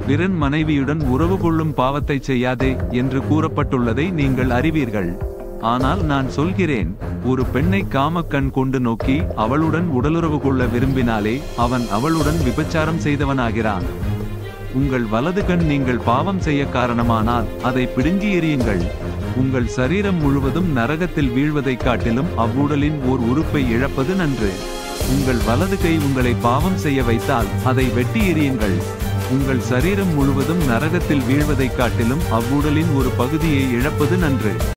பிறன் மனைவியுடன் உறவு கொள்ளும் பாவத்தைச் செய்யாதே என்று கூறப்பட்டுள்ளதை நீங்கள் அறிவீர்கள் ஆனால் நான் சொல்கிறேன் ஒரு பெண்ணை காமக்கண் கொண்டு நோக்கி அவளுடன் உடலுறவு கொள்ள விரும்பினாலே அவன் அவளுடன் விபச்சாரம் செய்தவனாகிறான் உங்கள் வலது கண் நீங்கள் பாவம் செய்ய காரணமானால் அதை பிடுங்கி எறியுங்கள் உங்கள் சரீரம் முழுவதும் நரகத்தில் வீழ்வதைக் காட்டிலும் அவ்வுடலின் ஓர் உறுப்பை இழப்பது நன்று உங்கள் வலது கை உங்களை பாவம் செய்ய வைத்தால் அதை வெட்டி எறியுங்கள் உங்கள் சரீரம் முழுவதும் நரகத்தில் வீழ்வதைக் காட்டிலும் அவ்வுடலின் ஒரு பகுதியை இழப்பது நன்று